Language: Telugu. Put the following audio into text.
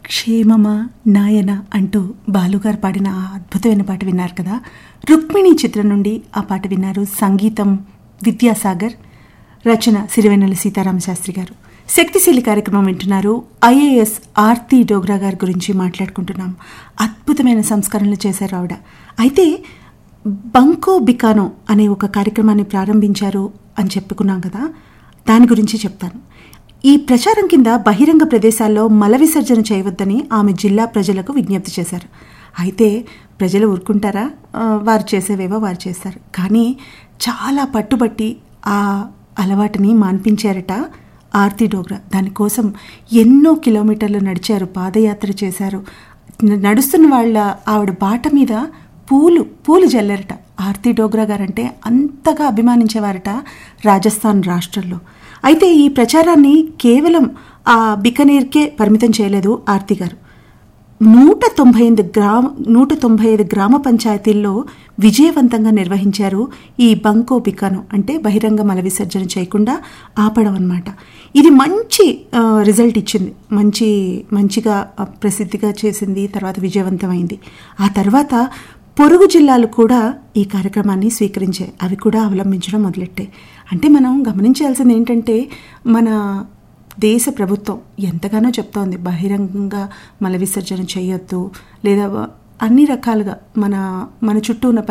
క్షేమమా నాయన అంటూ బాలుగారు పాడిన ఆ అద్భుతమైన పాట విన్నారు కదా రుక్మిణి చిత్రం నుండి ఆ పాట విన్నారు సంగీతం విద్యాసాగర్ రచన సిరివెన్నెల సీతారామ శాస్త్రి గారు శక్తిశీలి కార్యక్రమం వింటున్నారు ఐఏఎస్ ఆర్తి డోగ్రా గారి గురించి మాట్లాడుకుంటున్నాం అద్భుతమైన సంస్కరణలు చేశారు ఆవిడ అయితే బంకో బికానో అనే ఒక కార్యక్రమాన్ని ప్రారంభించారు అని చెప్పుకున్నాం కదా దాని గురించి చెప్తాను ఈ ప్రచారం కింద బహిరంగ ప్రదేశాల్లో మల విసర్జన చేయవద్దని ఆమె జిల్లా ప్రజలకు విజ్ఞప్తి చేశారు అయితే ప్రజలు ఊరుకుంటారా ఆ, వారు చేసేవేవో వారు చేస్తారు కానీ చాలా పట్టుబట్టి ఆ అలవాటుని మాన్పించారట ఆర్తి డోగ్రా దానికోసం ఎన్నో కిలోమీటర్లు నడిచారు పాదయాత్ర చేశారు న- నడుస్తున్న వాళ్ళ ఆవిడ బాట మీద పూలు పూలు జల్లారట ఆర్తి డోగ్రా గారంటే అంతగా అభిమానించేవారట రాజస్థాన్ రాష్ట్రంలో అయితే ఈ ప్రచారాన్ని కేవలం ఆ బికనీర్కే పరిమితం చేయలేదు ఆర్తి గారు నూట తొంభై ఎనిమిది గ్రామ నూట తొంభై ఐదు గ్రామ పంచాయతీల్లో విజయవంతంగా నిర్వహించారు ఈ బంకో బికాను అంటే బహిరంగ మల విసర్జన చేయకుండా ఆపడం అన్నమాట ఇది మంచి ఆ, రిజల్ట్ ఇచ్చింది మంచి మంచిగా ఆ, ప్రసిద్ధిగా చేసింది తర్వాత విజయవంతమైంది ఆ తర్వాత పొరుగు జిల్లాలు కూడా ఈ కార్యక్రమాన్ని స్వీకరించాయి అవి కూడా అవలంబించడం మొదలెట్టాయి అంటే మనం గమనించాల్సింది ఏంటంటే మన దేశ ప్రభుత్వం ఎంతగానో చెప్తోంది బహిరంగంగా మల విసర్జన చేయొద్దు లేదా అన్ని రకాలుగా మన మన చుట్టూ ఉన్న